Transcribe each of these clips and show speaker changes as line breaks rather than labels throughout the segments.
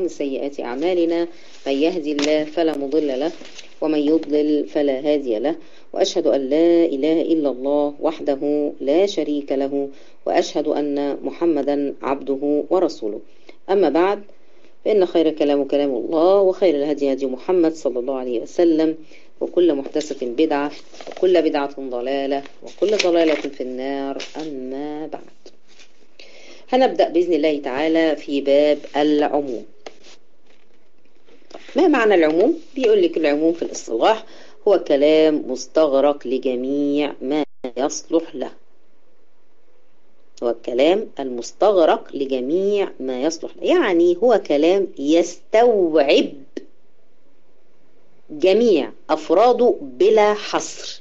ومن سيئات أعمالنا من يهدي الله فلا مضل له ومن يضلل فلا هادي له وأشهد أن لا إله إلا الله وحده لا شريك له وأشهد أن محمدا عبده ورسوله أما بعد فإن خير كلام كلام الله وخير الهدي هدي محمد صلى الله عليه وسلم وكل محدثة بدعة وكل بدعة ضلالة وكل ضلالة في النار أما بعد هنبدأ بإذن الله تعالى في باب العموم ما معنى العموم؟ بيقول لك العموم في الاصطلاح هو كلام مستغرق لجميع ما يصلح له هو الكلام المستغرق لجميع ما يصلح له يعني هو كلام يستوعب جميع أفراده بلا حصر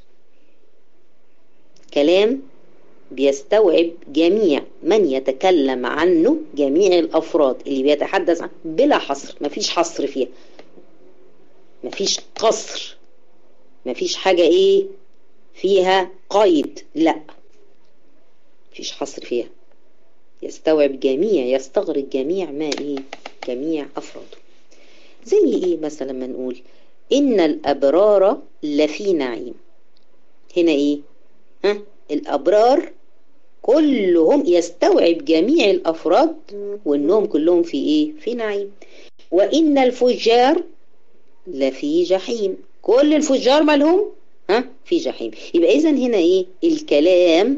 كلام بيستوعب جميع من يتكلم عنه جميع الأفراد اللي بيتحدث عنه بلا حصر مفيش حصر فيها مفيش قصر مفيش حاجة ايه فيها قيد لا مفيش حصر فيها يستوعب جميع يستغرق جميع ما ايه جميع أفراده زي ايه مثلا ما نقول إن الأبرار لفي نعيم هنا إيه ها الأبرار كلهم يستوعب جميع الأفراد وإنهم كلهم في إيه في نعيم وإن الفجار لفي جحيم كل الفجار مالهم ها في جحيم يبقى إذا هنا إيه الكلام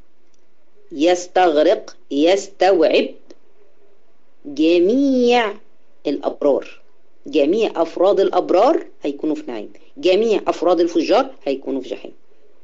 يستغرق يستوعب جميع الأبرار جميع أفراد الأبرار هيكونوا في نعيم جميع أفراد الفجار هيكونوا في جحيم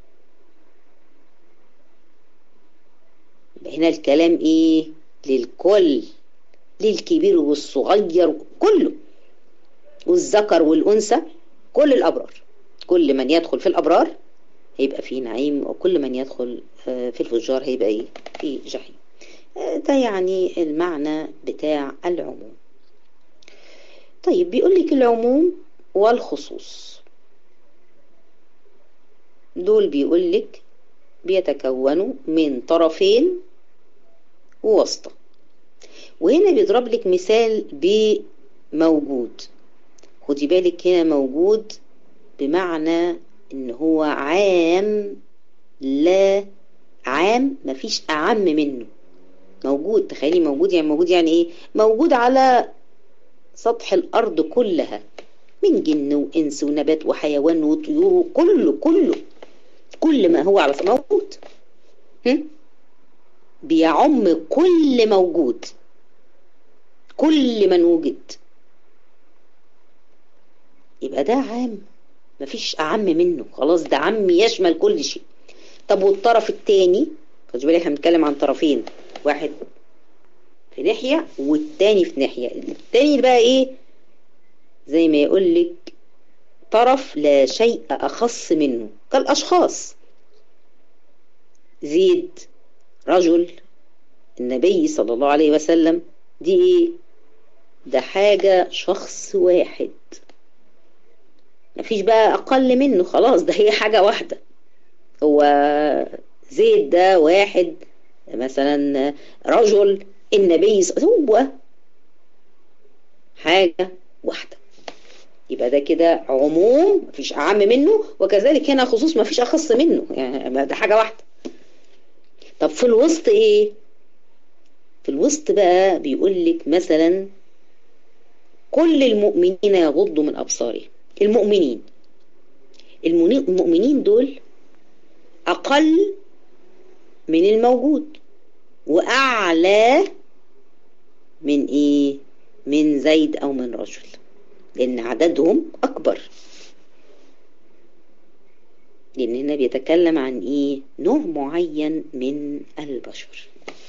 هنا الكلام إيه للكل للكبير والصغير كله والذكر والأنثى كل الأبرار كل من يدخل في الأبرار هيبقى في نعيم وكل من يدخل في الفجار هيبقى إيه في جحيم ده يعني المعنى بتاع العموم طيب بيقول لك العموم والخصوص دول بيقول لك بيتكونوا من طرفين ووسطة وهنا بيضرب لك مثال بموجود خدي بالك هنا موجود بمعنى ان هو عام لا عام مفيش اعم منه موجود تخيلي موجود يعني موجود يعني ايه موجود على سطح الأرض كلها من جن وإنس ونبات وحيوان وطيور كله كله كل ما هو على موجود بيعم كل موجود كل من وجد يبقى ده عام مفيش أعم منه خلاص ده عام يشمل كل شيء طب والطرف التاني خدوا بالك احنا بنتكلم عن طرفين واحد في ناحية والتاني في ناحية التاني بقى ايه زي ما يقول لك طرف لا شيء أخص منه كالأشخاص زيد رجل النبي صلى الله عليه وسلم دي ايه ده حاجة شخص واحد مفيش بقى أقل منه خلاص ده هي حاجة واحدة هو زيد ده واحد مثلا رجل النبي هو حاجة واحدة يبقى ده كده عموم مفيش أعم منه وكذلك هنا خصوص مفيش أخص منه يعني ده حاجة واحدة طب في الوسط إيه في الوسط بقى بيقول لك مثلا كل المؤمنين يغضوا من أبصارهم المؤمنين المؤمنين دول أقل من الموجود وأعلى من إيه من زيد أو من رجل لأن عددهم أكبر لأن هنا بيتكلم عن إيه نوع معين من البشر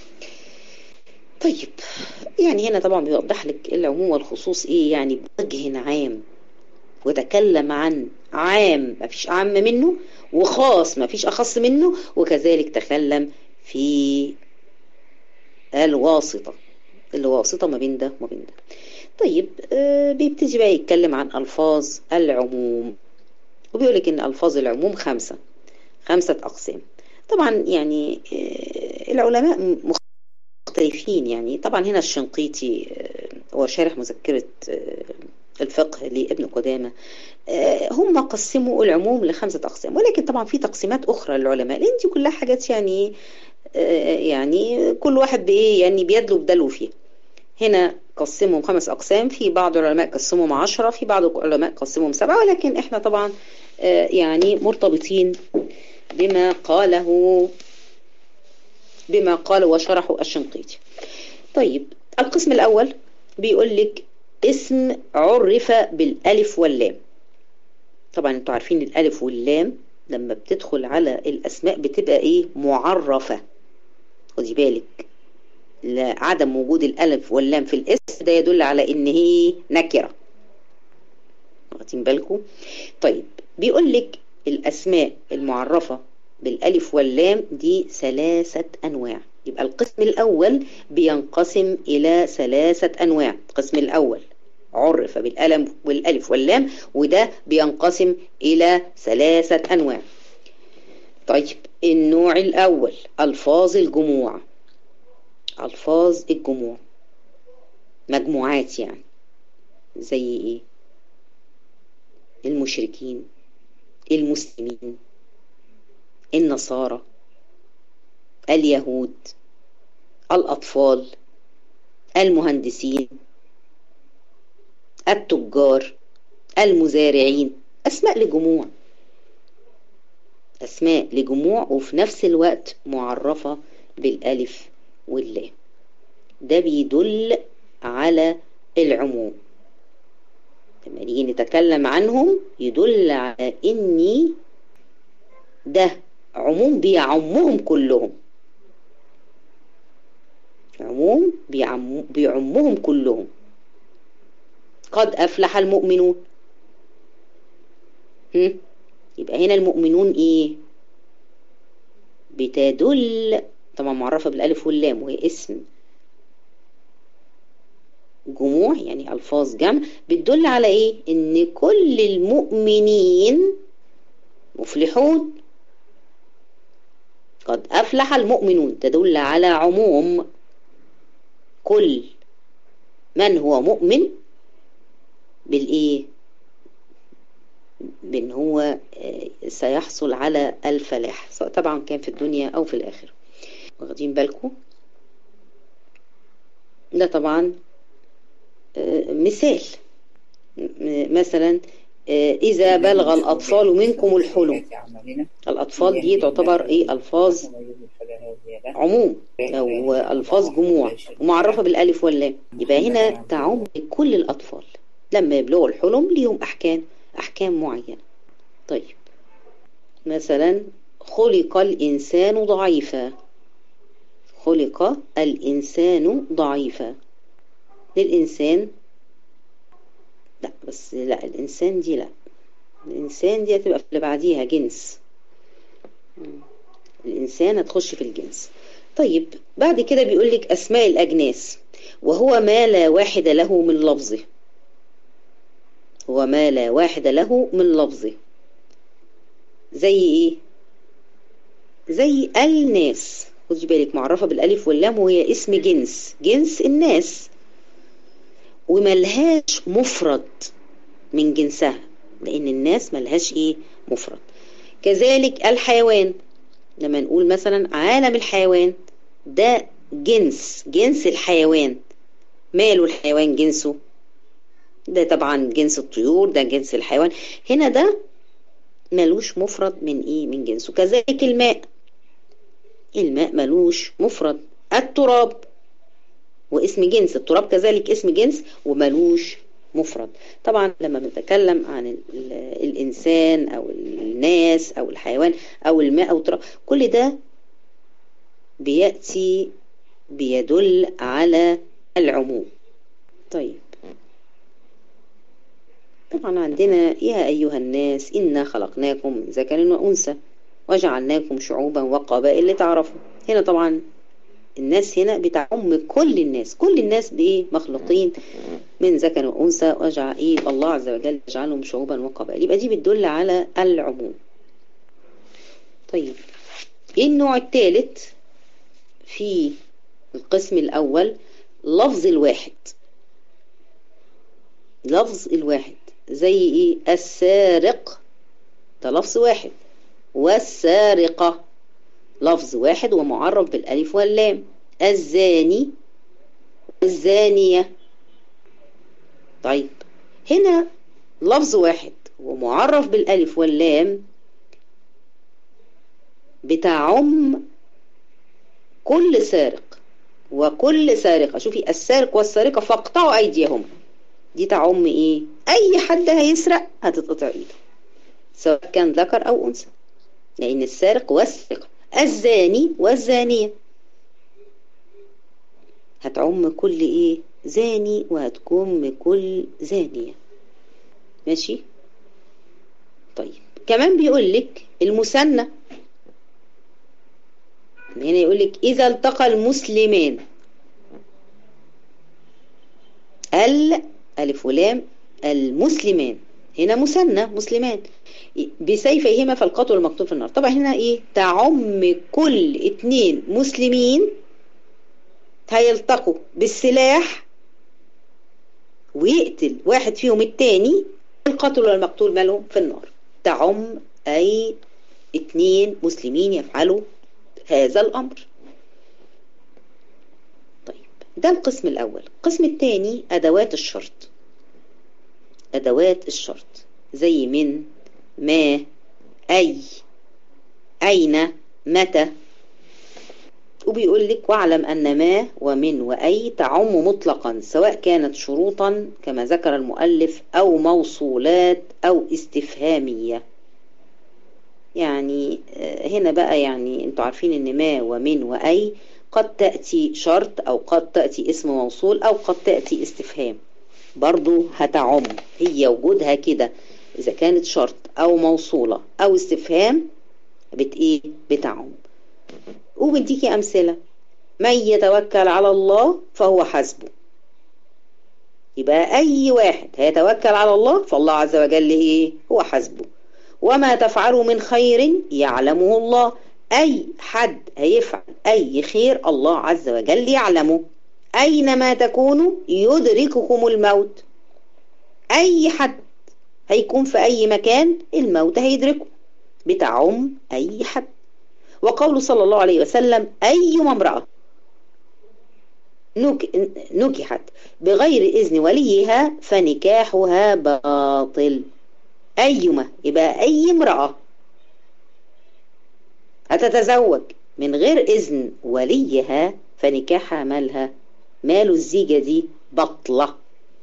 طيب يعني هنا طبعا بيوضح لك العموم والخصوص إيه يعني بوجه عام وتكلم عن عام ما فيش أعم منه وخاص ما فيش أخص منه وكذلك تكلم في الواسطة الواسطة ما بين ده وما بين ده طيب آه بيبتدي بقى يتكلم عن ألفاظ العموم وبيقول لك إن ألفاظ العموم خمسة خمسة أقسام طبعا يعني آه العلماء مختلفين يعني طبعا هنا الشنقيطي آه هو شارح مذكرة الفقه لابن قدامة هم قسموا العموم لخمسة أقسام ولكن طبعا في تقسيمات أخرى للعلماء لأن دي كلها حاجات يعني يعني كل واحد بإيه يعني بيدلو بدلو فيها هنا قسمهم خمس أقسام في بعض العلماء قسمهم عشرة في بعض العلماء قسمهم سبعة ولكن احنا طبعا يعني مرتبطين بما قاله بما قاله وشرحه الشنقيطي طيب القسم الأول بيقول لك اسم عرف بالألف واللام طبعا انتوا عارفين الألف واللام لما بتدخل على الأسماء بتبقى ايه معرفة خدي بالك عدم وجود الألف واللام في الاسم ده يدل على ان هي نكرة واخدين بالكم طيب بيقول لك الأسماء المعرفة بالألف واللام دي ثلاثة أنواع يبقى القسم الأول بينقسم إلى ثلاثة أنواع القسم الأول عرف بالألم والألف واللام وده بينقسم إلى ثلاثة أنواع طيب النوع الأول ألفاظ الجموع ألفاظ الجموع مجموعات يعني زي إيه المشركين المسلمين النصارى اليهود الأطفال المهندسين التجار المزارعين أسماء لجموع أسماء لجموع وفي نفس الوقت معرفة بالألف واللام ده بيدل على العموم لما نيجي نتكلم عنهم يدل على إني ده عموم بيعمهم كلهم عموم بيعم بيعمهم كلهم قد أفلح المؤمنون هم؟ يبقى هنا المؤمنون إيه بتدل طبعا معرفة بالألف واللام وهي اسم جموع يعني ألفاظ جمع بتدل على إيه إن كل المؤمنين مفلحون قد أفلح المؤمنون تدل على عموم كل من هو مؤمن بالإيه بأن هو سيحصل على الفلاح سواء طبعا كان في الدنيا أو في الآخرة واخدين بالكم ده طبعا مثال مثلا إذا بلغ الأطفال منكم الحلم الأطفال دي تعتبر إيه ألفاظ عموم أو ألفاظ جموع ومعرفة بالألف واللام يبقى هنا تعم كل الأطفال لما يبلغوا الحلم ليهم أحكام أحكام معينة طيب مثلا خلق الإنسان ضعيفا خلق الإنسان ضعيفا للإنسان لا بس لا الإنسان دي لا الإنسان دي هتبقى في اللي بعديها جنس الإنسان هتخش في الجنس طيب بعد كده بيقول لك أسماء الأجناس وهو ما لا واحد له من لفظه هو ما لا واحد له من لفظه زي ايه زي الناس خدي بالك معرفة بالالف واللام وهي اسم جنس جنس الناس وملهاش مفرد من جنسها لان الناس ملهاش ايه مفرد كذلك الحيوان لما نقول مثلا عالم الحيوان ده جنس جنس الحيوان ماله الحيوان جنسه ده طبعا جنس الطيور ده جنس الحيوان هنا ده ملوش مفرد من ايه من جنسه كذلك الماء الماء ملوش مفرد التراب واسم جنس التراب كذلك اسم جنس وملوش مفرد طبعا لما بنتكلم عن الإنسان أو الناس أو الحيوان أو الماء أو التراب كل ده بيأتي بيدل على العموم طيب طبعا عندنا يا أيها الناس إنا خلقناكم من ذكر وأنثى وجعلناكم شعوبا وقبائل لتعرفوا هنا طبعا الناس هنا بتعم كل الناس كل الناس بإيه مخلوقين من ذكر وأنثى وجعل إيه الله عز وجل يجعلهم شعوبا وقبائل يبقى دي بتدل على العموم طيب إيه النوع الثالث في القسم الأول لفظ الواحد لفظ الواحد زي ايه السارق ده لفظ واحد والسارقة لفظ واحد ومعرف بالالف واللام الزاني الزانية طيب هنا لفظ واحد ومعرف بالالف واللام بتعم كل سارق وكل سارقة شوفي السارق والسارقة فاقطعوا أيديهم دي تعم إيه أي حد هيسرق هتتقطع إيده سواء كان ذكر أو أنثى لأن السارق والسارقة الزاني والزانية هتعم كل إيه زاني وهتكم كل زانية ماشي طيب كمان بيقول لك المثنى هنا يقول لك إذا التقى المسلمان ال ألف ولام المسلمان هنا مثنى مسلمان بسيفيهما فالقتل المكتوب في النار طبعا هنا ايه تعم كل اتنين مسلمين هيلتقوا بالسلاح ويقتل واحد فيهم التاني القتل والمقتول مالهم في النار تعم اي اتنين مسلمين يفعلوا هذا الأمر طيب ده القسم الأول القسم الثاني أدوات الشرط أدوات الشرط زي من ما أي أين متى وبيقول لك واعلم أن ما ومن وأي تعم مطلقا سواء كانت شروطا كما ذكر المؤلف أو موصولات أو استفهامية يعني هنا بقى يعني انتوا عارفين ان ما ومن وأي قد تأتي شرط أو قد تأتي اسم موصول أو قد تأتي استفهام برضو هتعم هي وجودها كده إذا كانت شرط أو موصولة أو استفهام بت إيه بتعم وبديكي أمثلة من يتوكل على الله فهو حسبه يبقى أي واحد هيتوكل على الله فالله عز وجل إيه هو حسبه وما تفعلوا من خير يعلمه الله أي حد هيفعل أي خير الله عز وجل يعلمه أينما تكونوا يدرككم الموت أي حد هيكون في أي مكان الموت هيدركه بتعم أي حد وقول صلى الله عليه وسلم أيما امرأة نكحت بغير إذن وليها فنكاحها باطل أيما يبقى أي امرأة هتتزوج من غير إذن وليها فنكاحها مالها مال الزيجة دي بطلة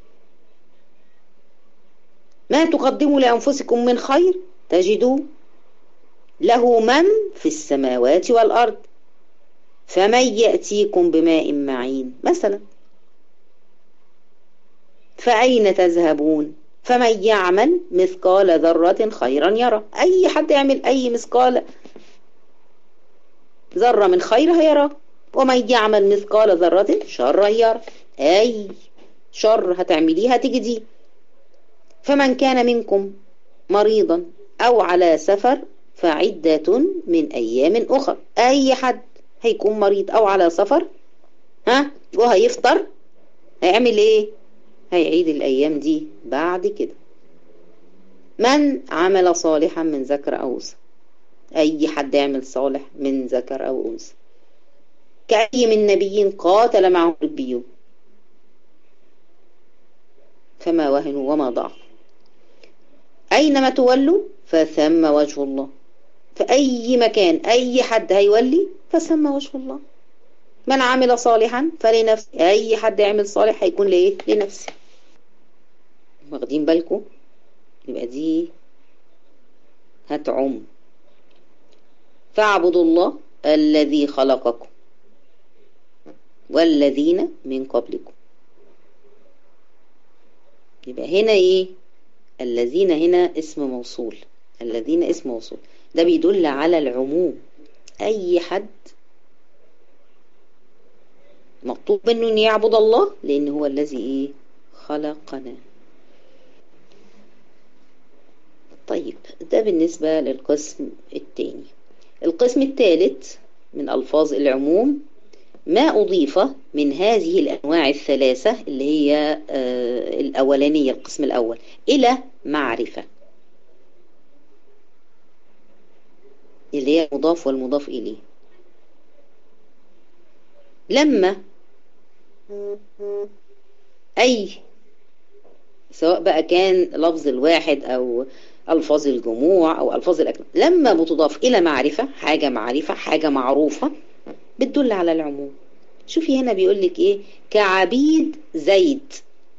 ما تقدموا لأنفسكم من خير تجدوا له من في السماوات والأرض فمن يأتيكم بماء معين مثلا فأين تذهبون فمن يعمل مثقال ذرة خيرا يرى أي حد يعمل أي مثقال ذرة من خير هيرى ومن يعمل مثقال ذرة شرا يرى أي شر هتعمليه هتيجي دي فمن كان منكم مريضا أو على سفر فعدة من أيام أخر أي حد هيكون مريض أو على سفر ها وهيفطر هيعمل إيه هيعيد الأيام دي بعد كده من عمل صالحا من ذكر أو أنثى أي حد يعمل صالح من ذكر أو أنثى كأي من نبي قاتل معه ربيون فما وهنوا وما ضعفوا أينما تولوا فثم وجه الله في أي مكان أي حد هيولي فثم وجه الله من عمل صالحا فلنفسه أي حد يعمل صالح هيكون لإيه لنفسه واخدين بالكم يبقى دي هتعم فاعبدوا الله الذي خلقكم والذين من قبلكم يبقى هنا ايه الذين هنا اسم موصول الذين اسم موصول ده بيدل على العموم اي حد مطلوب منه ان يعبد الله لان هو الذي ايه خلقنا طيب ده بالنسبة للقسم الثاني القسم الثالث من ألفاظ العموم ما أضيف من هذه الأنواع الثلاثة اللي هي آه الأولانية القسم الأول إلى معرفة اللي هي المضاف والمضاف إليه لما أي سواء بقى كان لفظ الواحد أو ألفاظ الجموع أو ألفاظ الأجنبي لما بتضاف إلى معرفة حاجة معرفة حاجة معروفة بتدل على العموم شوفي هنا بيقول لك إيه كعبيد زيد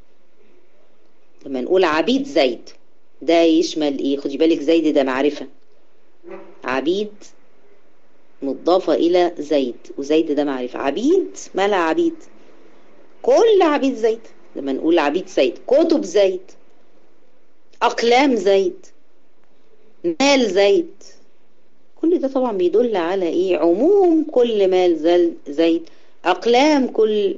لما نقول عبيد زيد ده يشمل إيه خدي بالك زيد ده معرفة عبيد مضافة إلى زيد وزيد ده معرفة عبيد مالها عبيد كل عبيد زيد لما نقول عبيد زيد كتب زيد أقلام زيد مال زيد كل ده طبعا بيدل على إيه عموم كل مال زيد أقلام كل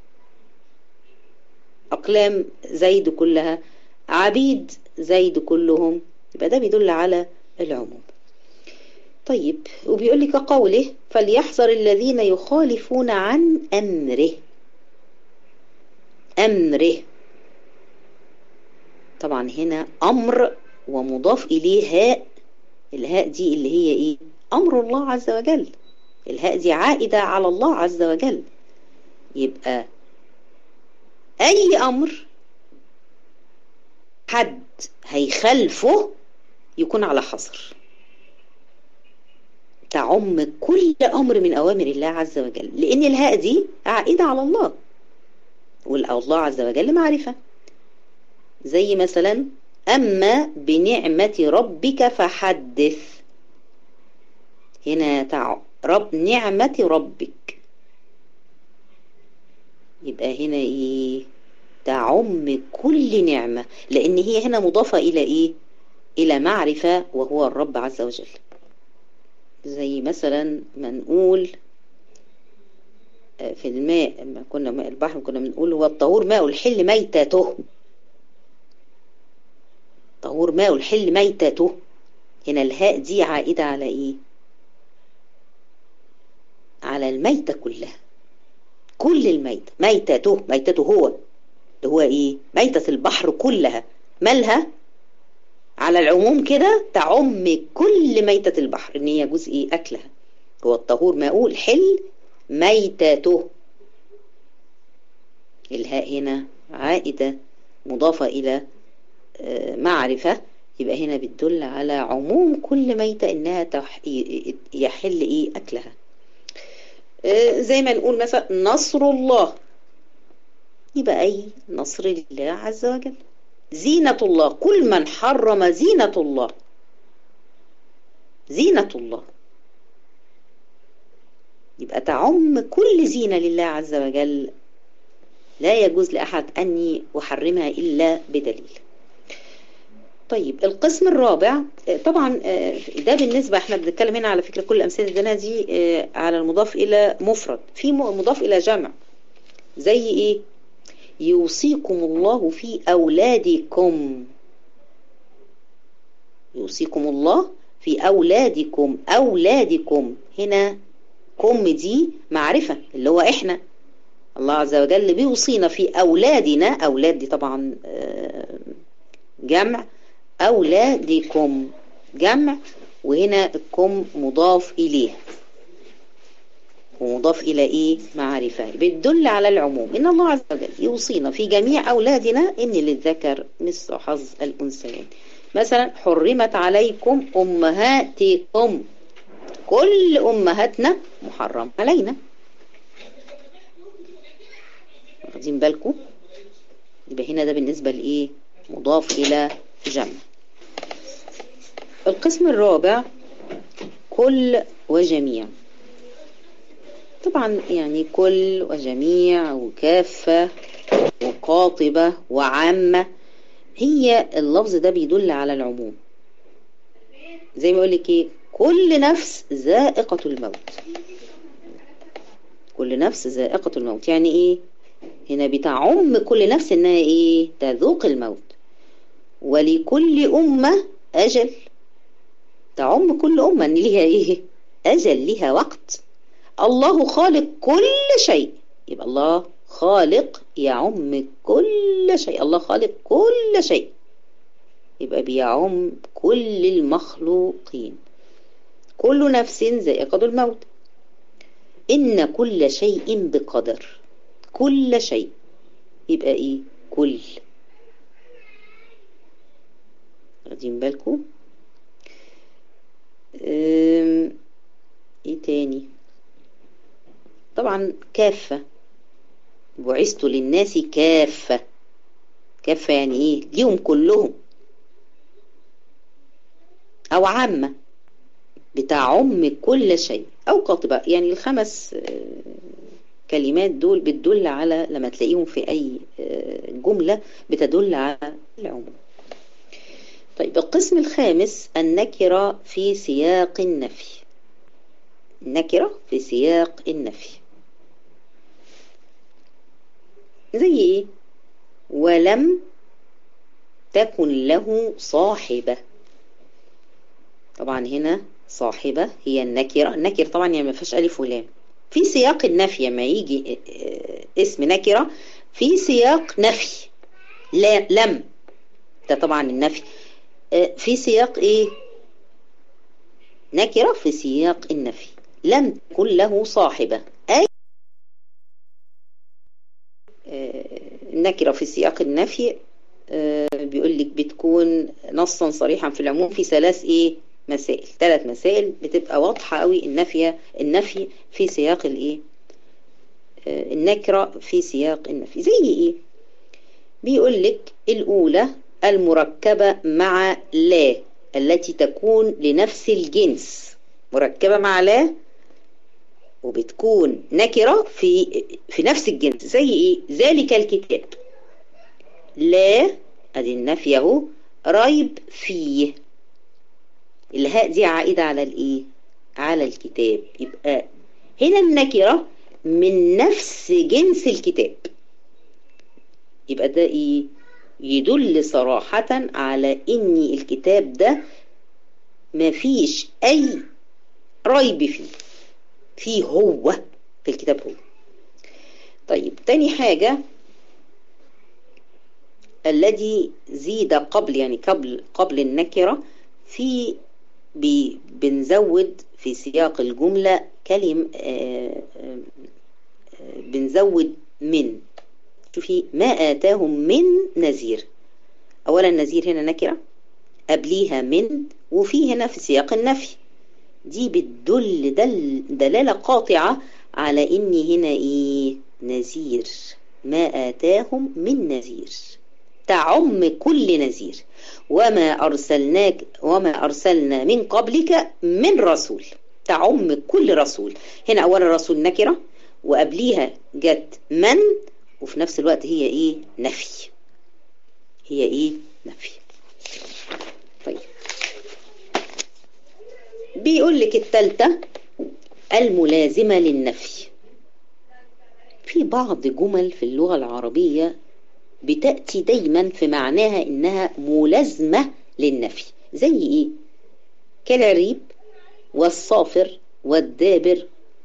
أقلام زيد كلها عبيد زيد كلهم يبقى ده بيدل على العموم طيب وبيقول لك قوله فليحذر الذين يخالفون عن أمره أمره طبعا هنا أمر ومضاف إليه هاء الهاء دي اللي هي إيه أمر الله عز وجل الهاء دي عائدة على الله عز وجل يبقى أي أمر حد هيخالفه يكون على حصر تعم كل أمر من أوامر الله عز وجل لأن الهاء دي عائدة على الله والله عز وجل معرفة زي مثلا أما بنعمة ربك فحدث هنا تع... رب نعمة ربك يبقى هنا إيه تعم كل نعمة لأن هي هنا مضافة إلى إيه إلى معرفة وهو الرب عز وجل زي مثلا ما نقول في الماء لما كنا ماء البحر كنا بنقول هو الطهور ماء الحل ميتته طهور ماء الحل ميتته هنا الهاء دي عائدة على ايه على الميتة كلها كل الميتة ميتته ميتته هو اللي هو ايه ميتة البحر كلها مالها على العموم كده تعم كل ميتة البحر ان هي جزء ايه اكلها هو الطهور ماء الحل ميتته الهاء هنا عائدة مضافة إلى معرفة يبقى هنا بتدل على عموم كل ميتة إنها يحل إيه أكلها زي ما نقول مثلا نصر الله يبقى أي نصر لله عز وجل زينة الله كل من حرم زينة الله زينة الله يبقى تعم كل زينة لله عز وجل لا يجوز لأحد أني أحرمها إلا بدليل طيب القسم الرابع طبعا ده بالنسبة احنا بنتكلم هنا على فكرة كل أمثلة الدنا دي على المضاف إلى مفرد في مضاف إلى جمع زي إيه يوصيكم الله في أولادكم يوصيكم الله في أولادكم أولادكم هنا كم دي معرفة اللي هو إحنا الله عز وجل بيوصينا في أولادنا أولاد دي طبعا جمع أولادكم جمع وهنا الكم مضاف إليه ومضاف إلى إيه معرفة بتدل على العموم إن الله عز وجل يوصينا في جميع أولادنا إن للذكر مثل حظ الأنثيين مثلا حرمت عليكم أمهاتكم كل أمهاتنا محرم علينا واخدين بالكم يبقى هنا ده بالنسبة لإيه مضاف إلى جمع القسم الرابع كل وجميع طبعا يعني كل وجميع وكافة وقاطبة وعامة هي اللفظ ده بيدل على العموم زي ما يقول لك ايه كل نفس ذائقة الموت كل نفس ذائقة الموت يعني ايه هنا بتعم كل نفس انها ايه تذوق الموت ولكل أمة أجل تعم كل أمة ان ليها ايه أجل ليها وقت الله خالق كل شيء يبقى الله خالق يعم كل شيء الله خالق كل شيء يبقى بيعم كل المخلوقين كل نفس ذائقة الموت إن كل شيء بقدر كل شيء يبقى إيه كل واخدين بالكم ايه تاني طبعا كافة بعثت للناس كافة كافة يعني ايه ليهم كلهم او عامة بتعم كل شيء او قاطبة يعني الخمس كلمات دول بتدل على لما تلاقيهم في اي جملة بتدل على العموم طيب القسم الخامس النكرة في سياق النفي النكرة في سياق النفي زي ايه ولم تكن له صاحبة طبعا هنا صاحبة هي النكرة النكرة طبعا يعني ما فيهاش ألف ولام في سياق النفي لما يجي اسم نكرة في سياق نفي لا لم ده طبعا النفي في سياق ايه نكرة في سياق النفي لم تكن له صاحبة أي النكرة في سياق النفي بيقول لك بتكون نصا صريحا في العموم في ثلاث ايه مسائل ثلاث مسائل بتبقى واضحة قوي النفي النفي في سياق الايه النكرة في سياق النفي زي ايه بيقول لك الاولى المركبة مع لا التي تكون لنفس الجنس مركبة مع لا وبتكون نكرة في في نفس الجنس زي ايه ذلك الكتاب لا ادي النفي اهو ريب فيه الهاء دي عائدة على الايه على الكتاب يبقى هنا النكرة من نفس جنس الكتاب يبقى ده ايه يدل صراحة على ان الكتاب ده مفيش اي ريب فيه فيه هو في الكتاب هو طيب تاني حاجة الذي زيد قبل يعني قبل قبل النكرة في بي بنزود في سياق الجملة كلم آآ آآ بنزود من شوفي ما آتاهم من نذير أولا نذير هنا نكرة قبليها من وفي هنا في سياق النفي دي بتدل دل دلالة قاطعة على إن هنا إيه نذير ما آتاهم من نذير تعم كل نذير وما أرسلناك وما أرسلنا من قبلك من رسول تعم كل رسول هنا أولا رسول نكرة وقبليها جت من وفي نفس الوقت هي إيه نفي هي إيه نفي طيب بيقول لك التالتة الملازمة للنفي في بعض جمل في اللغة العربية بتأتي دايما في معناها إنها ملازمة للنفي زي إيه كالعريب والصافر والدابر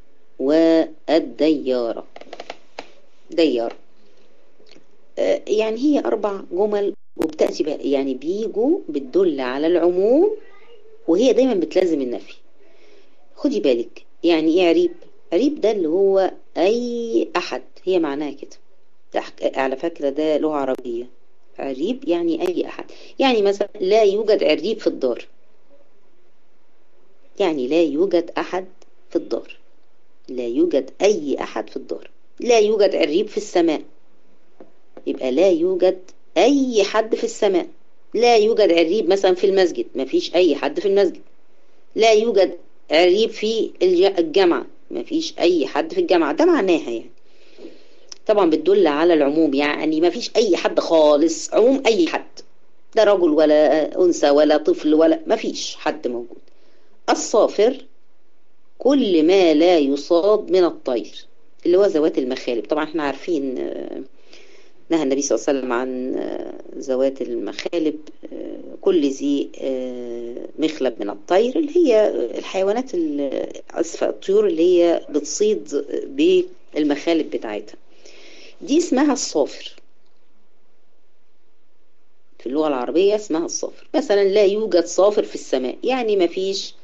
والديارة ديارة آه يعني هي أربع جمل وبتأتي بقى يعني بيجوا بتدل على العموم وهي دايما بتلازم النفي خدي بالك يعني ايه عريب عريب ده اللي هو اي احد هي معناها كده على فكرة ده لغة عربية عريب يعني اي احد يعني مثلا لا يوجد عريب في الدار يعني لا يوجد احد في الدار لا يوجد اي احد في الدار لا يوجد عريب في السماء يبقى لا يوجد اي حد في السماء لا يوجد عريب مثلا في المسجد ما فيش اي حد في المسجد لا يوجد عريب في الجامعة ما فيش اي حد في الجامعة ده معناها يعني طبعا بتدل على العموم يعني ما فيش اي حد خالص عموم اي حد لا رجل ولا انثى ولا طفل ولا ما فيش حد موجود الصافر كل ما لا يصاب من الطير اللي هو ذوات المخالب طبعا احنا عارفين نهى النبي صلى الله عليه وسلم عن ذوات المخالب كل ذي مخلب من الطير اللي هي الحيوانات أسفة الطيور اللي هي بتصيد بالمخالب بتاعتها دي اسمها الصافر في اللغة العربية اسمها الصافر مثلا لا يوجد صافر في السماء يعني ما فيش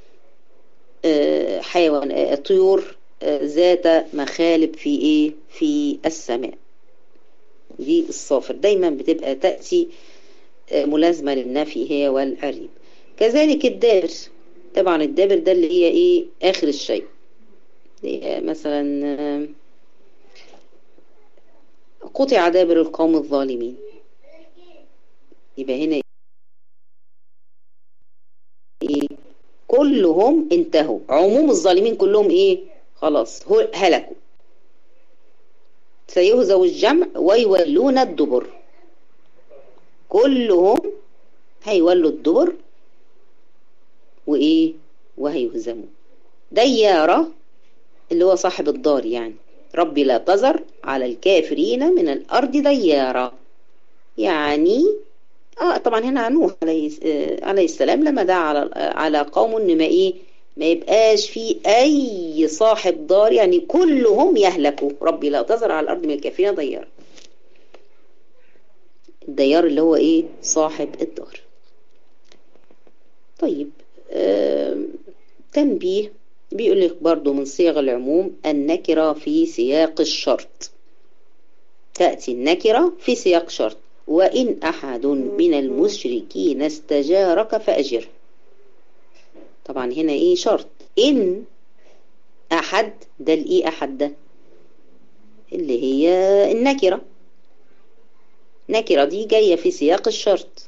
حيوان طيور ذات مخالب في ايه في السماء دي الصافر دايما بتبقى تأتي ملازمة للنفي هي والعريب كذلك الدابر طبعا الدابر ده اللي هي ايه اخر الشيء مثلا قطع دابر القوم الظالمين يبقى هنا ايه كلهم انتهوا عموم الظالمين كلهم ايه خلاص هلكوا سيهزو الجمع ويولون الدبر كلهم هيولوا الدبر وايه وهيهزموا ديارة اللي هو صاحب الدار يعني ربي لا تذر على الكافرين من الأرض ديارة يعني اه طبعا هنا نوح عليه عليه السلام لما دعا على على قوم ان ما ايه ما يبقاش في اي صاحب دار يعني كلهم يهلكوا ربي لا تذر على الارض من الكافرين ديار الديار اللي هو ايه صاحب الدار طيب آه تنبيه بيقول لك برضو من صيغ العموم النكرة في سياق الشرط تأتي النكرة في سياق شرط وإن أحد من المشركين استجارك فأجره طبعا هنا إيه شرط إن أحد ده الإيه أحد ده اللي هي النكرة نكرة دي جاية في سياق الشرط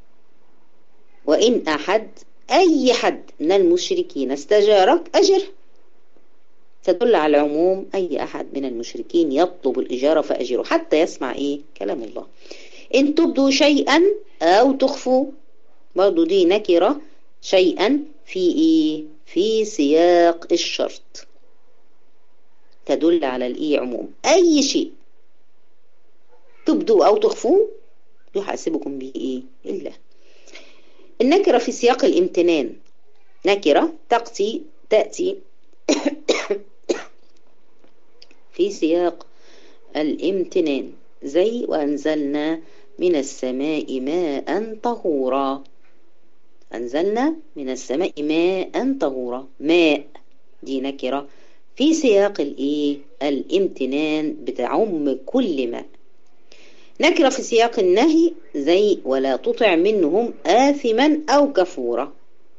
وإن أحد أي حد من المشركين استجارك أجر تدل على العموم أي أحد من المشركين يطلب الإجارة فأجره حتى يسمع إيه كلام الله إن تبدوا شيئا أو تخفوا برضو دي نكرة شيئا في إيه في سياق الشرط تدل على الإيه عموم أي شيء تبدوا أو تخفوا يحاسبكم به إيه الله النكرة في سياق الامتنان نكرة تأتي تأتي في سياق الامتنان زي وأنزلنا من السماء ماء طهورا أنزلنا من السماء ماء طهورا ماء دي نكرة في سياق الايه الامتنان بتعم كل ماء نكرة في سياق النهي زي ولا تطع منهم آثما أو كفورا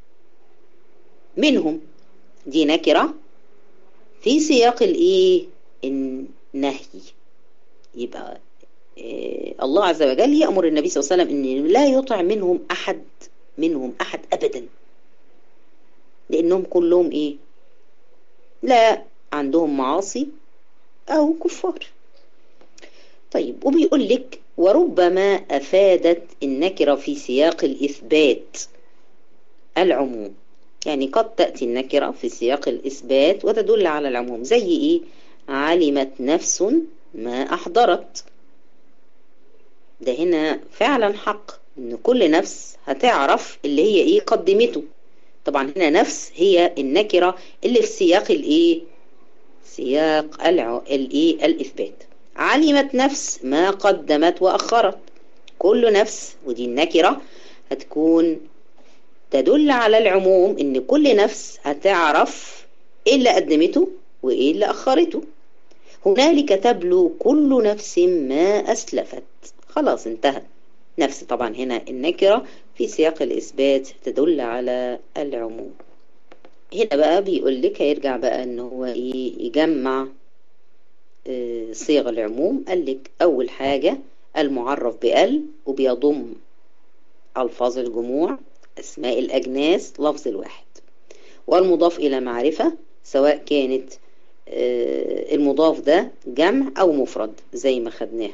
منهم دي نكرة في سياق الايه النهي يبقى إيه الله عز وجل يأمر النبي صلى الله عليه وسلم ان لا يطع منهم أحد منهم أحد أبدا لأنهم كلهم ايه لا عندهم معاصي أو كفار طيب وبيقول لك وربما أفادت النكرة في سياق الإثبات العموم يعني قد تأتي النكرة في سياق الإثبات وتدل على العموم زي إيه علمت نفس ما أحضرت ده هنا فعلا حق إن كل نفس هتعرف اللي هي إيه قدمته طبعا هنا نفس هي النكرة اللي في سياق الإيه سياق الع... الإيه الإثبات علمت نفس ما قدمت وأخرت كل نفس ودي النكرة هتكون تدل على العموم ان كل نفس هتعرف ايه اللي قدمته وايه اللي اخرته هنالك تبلو كل نفس ما اسلفت خلاص انتهت نفس طبعا هنا النكرة في سياق الاثبات تدل على العموم هنا بقى بيقول لك هيرجع بقى ان هو ايه يجمع اه صيغ العموم قال لك اول حاجة المعرف بال وبيضم الفاظ الجموع أسماء الأجناس لفظ الواحد والمضاف إلى معرفة سواء كانت المضاف ده جمع أو مفرد زي ما خدناها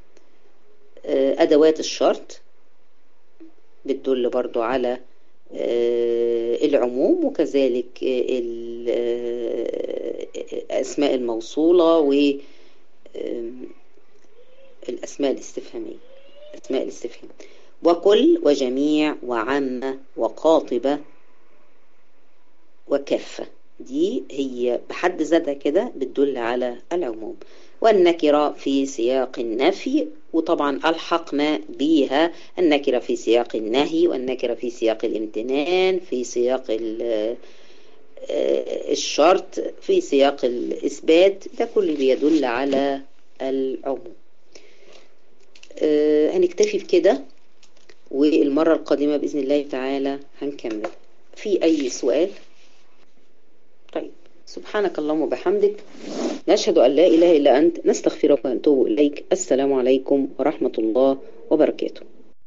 أدوات الشرط بتدل برضو على العموم وكذلك أسماء الموصولة والأسماء الاستفهامية أسماء الاستفهام وكل وجميع وعامة وقاطبة وكافة دي هي بحد ذاتها كده بتدل على العموم والنكرة في سياق النفي وطبعا ألحقنا بيها النكرة في سياق النهي والنكرة في سياق الامتنان في سياق الشرط في سياق الإثبات ده كله بيدل على العموم هنكتفي بكده والمرة القادمة بإذن الله تعالى هنكمل في أي سؤال طيب سبحانك اللهم وبحمدك نشهد أن لا إله إلا أنت نستغفرك ونتوب إليك السلام عليكم ورحمة الله وبركاته